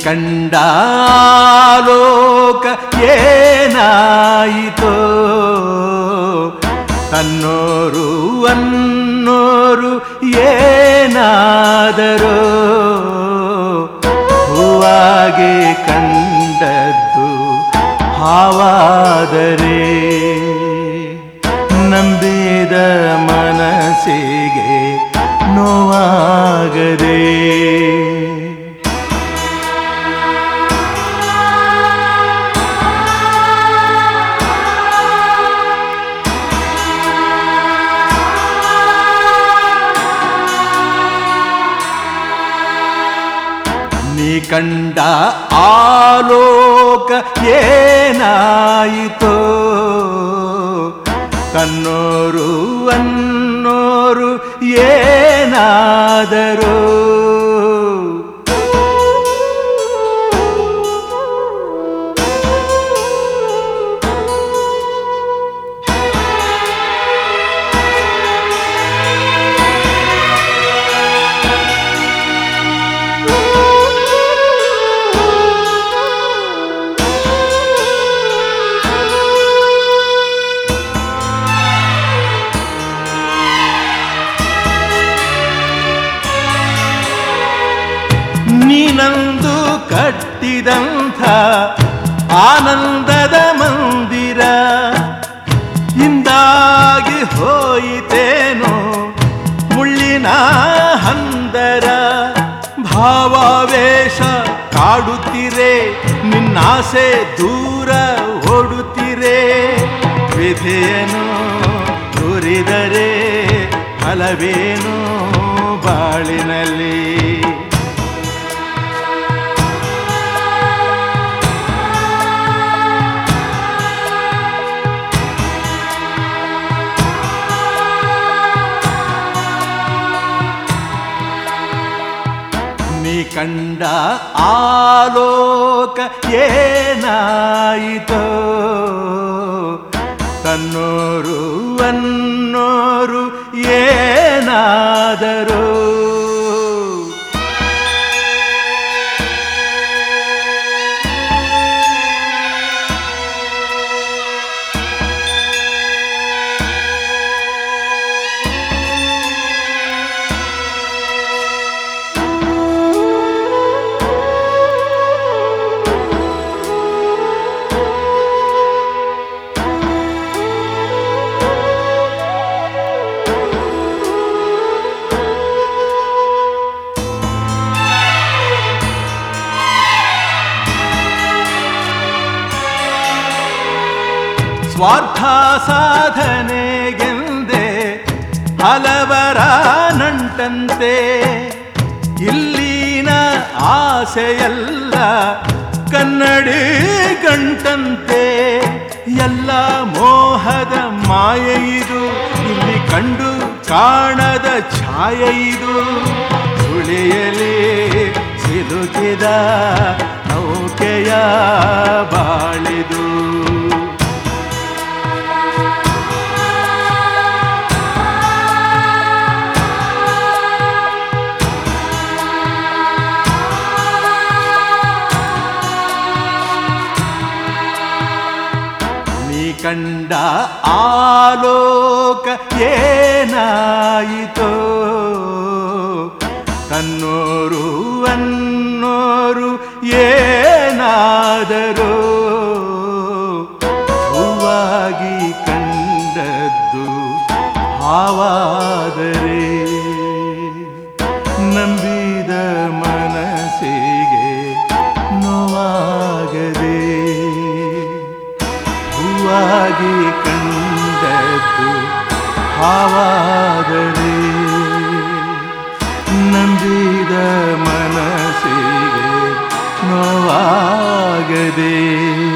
ಕಂಡ ಲೋಕ ಏನಾಯಿತೋ ತನ್ನೋರು ಅನ್ನೋರು ಏನಾದರೋ ಹೂವಾಗಿ ಕಂಡದ್ದು ಹಾವಾದರೆ ನಂಬಿದ ಮನಸ್ಸಿಗೆ ನೋವಾಗದೆ ನೀ ಕಂಡ ಆಲೋಕ ಏನಾಯಿತೋ ತನ್ನೋರು ಅನ್ನೋರು ಏನಾದರೂ ನೀನಂದು ಕಟ್ಟಿದಂಥ ಆನಂದದ ಮಂದಿರ ಹಿಂದಾಗಿ ಹೋಯಿತೇನೋ ಮುಳ್ಳಿನ ಹಂದರ ಭಾವಾವೇಶ ಕಾಡುತ್ತಿರೆ ನಿನ್ನಾಸೆ ದೂರ ಓಡುತ್ತಿರೆ ವಿಧೆಯನು ತುರಿದರೆ ಫಲವೇನು ಬಾಳಿನಲ್ಲಿ ನೀ ಕಂಡ ಆಲೋಕ ಏನಾಯಿತೋ ತನ್ನೋರು ಅನ್ನೋರು ಏನಾದರೂ ಸ್ವಾರ್ಥ ಸಾಧನೆಗೆಂದೇ ಹಲವರ ನಂಟಂತೆ ಇಲ್ಲಿನ ಆಸೆಯಲ್ಲ ಕನ್ನಡಿ ಗಂಟಂತೆ ಎಲ್ಲ ಮೋಹದ ಮಾಯೆ ಇದು ಇಲ್ಲಿ ಕಂಡು ಕಾಣದ ಛಾಯೆ ಇದು ಸುಳಿಯಲಿ ಸಿಲುಕಿದ ನೌಕೆಯ ಬಾಳಿದು ನೀ ಕಂಡ ಆಲೋಕ ಏನಾಯಿತೋ ತನ್ನೋರು ಅನ್ನೋರು ಏನಾದರೂ ಹೂವಾಗಿ ಕಂಡದ್ದು ಹಾವಾದರೆ ನಂಬಿದ ಮನಸ್ಸಿಗೆ ನೋವಾಗದೆ ಹೂವಾಗಿ ಕಂಡದ್ದು ಹಾವಾದರೆ ನಂಬಿದ ಮನಸ್ಸಿಗೆ ನೋವಾಗದೆ